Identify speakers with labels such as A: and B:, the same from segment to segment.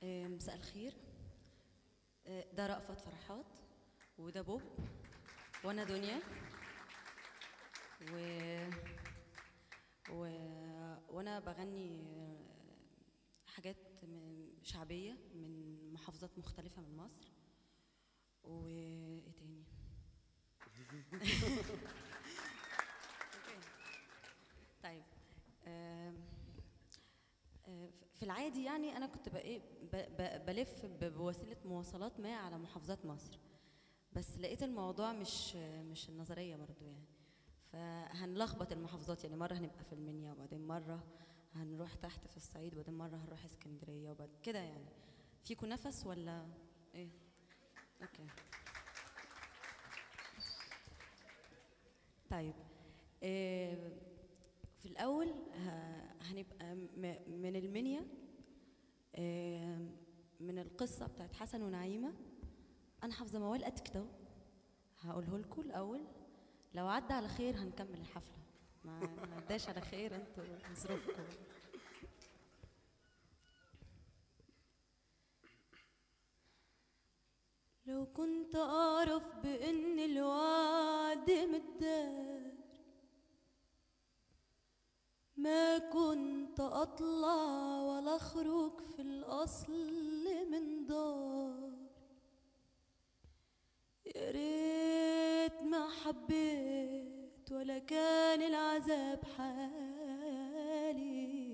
A: آه، مساء الخير آه، ده رأفت فرحات وده بوب وانا دنيا و... و... وانا بغني آه، حاجات م- شعبية من محافظات مختلفة من مصر وايه تاني أوكي. طيب آم، آه، في العادي يعني انا كنت بقى إيه ب- ب- بلف ب- بوسيله مواصلات ما على محافظات مصر بس لقيت الموضوع مش مش النظريه برضو يعني فهنلخبط المحافظات يعني مره هنبقى في المنيا وبعدين مره هنروح تحت في الصعيد وبعدين مره هنروح اسكندريه وبعد كده يعني فيكوا نفس ولا ايه اوكي طيب آه، في الأول ه- هنبقى م- من المنيا آه، من القصة بتاعت حسن ونعيمة أنا حافظة موال قد كده هقوله لكم الأول لو عدى على خير هنكمل الحفلة ما ما عداش على خير انتوا ظروفكم لو كنت أعرف بإن الوعد متدار ما كنت أطلع ولا أخرج في الأصل من دار يا ريت ما حبيت ولا كان العذاب حالي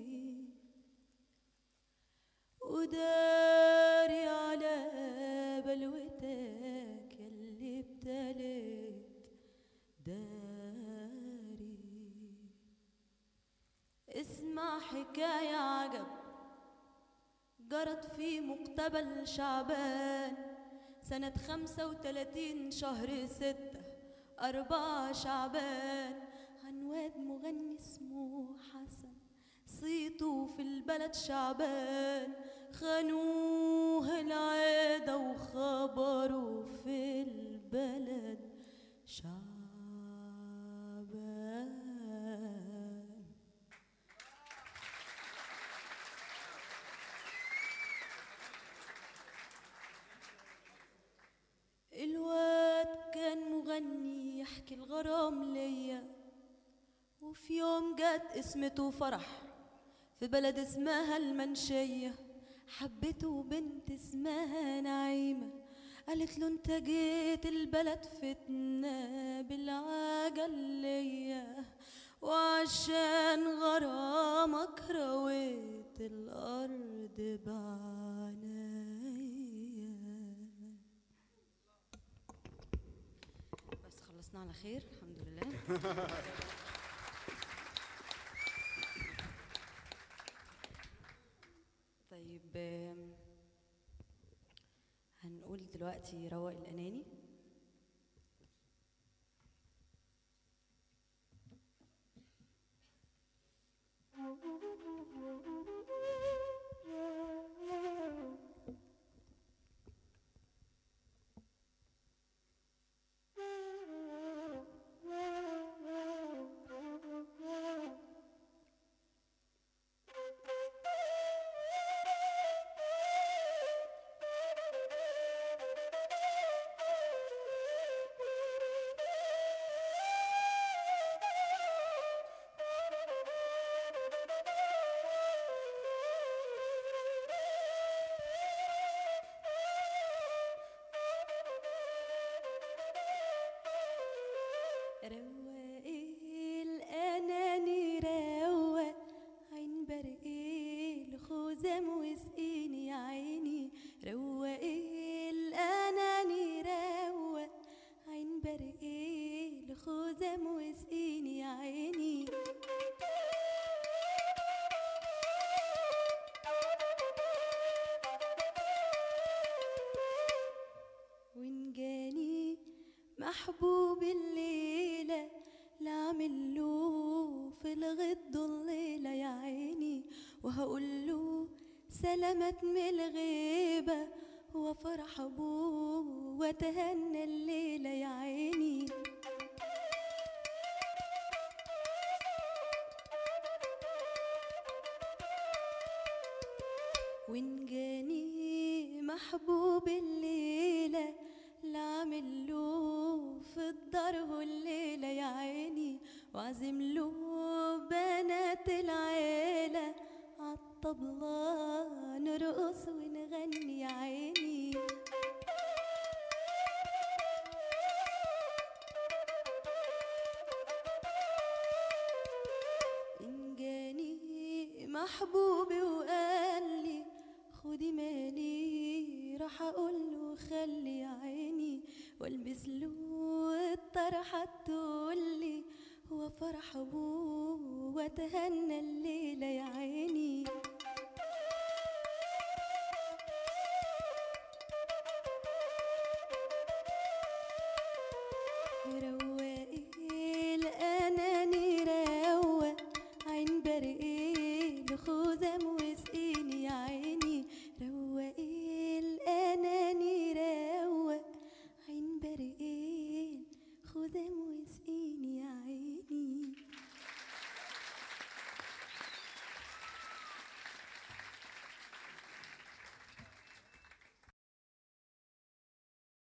A: وداري على بلوتك يلي ابتليت داري اسمع حكاية عجب جرت في مقتبل شعبان سنة خمسة وتلاتين شهر ستة أربعة شعبان عن واد مغني اسمه حسن صيته في البلد شعبان خانوه العادة وخبروا في البلد شعبان الواد كان مغني يحكي الغرام ليا وفي يوم جت اسمته فرح في بلد اسمها المنشية حبته بنت اسمها نعيمة قالت له انت جيت البلد فتنة بالعجل ليا وعشان غرامك رويت الأرض بعنايا بس خلصنا على خير الحمد لله طيب آم، هنقول دلوقتي روق الأناني رواقي الأناني روق عين برقي الخزام وسقيني يا عيني رواقي الأناني روق عين برقي الخزام وسقيني يا عيني وإن جاني محبوب الليلة لعمل له في الغد الليلة يا عيني وهقول له سلامت من الغيبة وفرح أبوه وتهنى الليلة يا عيني وإن جاني محبوب الليلة لعمل له في الدار الليلة يا عيني وعزم له بنات العيلة عالطبلة نرقص ونغني يا عيني إن جاني محبوبي وقال لي خدي مالي راح اقول له خلي عيني والبس له الطرحه تقول لي هو فرح ابوه واتهنى الليل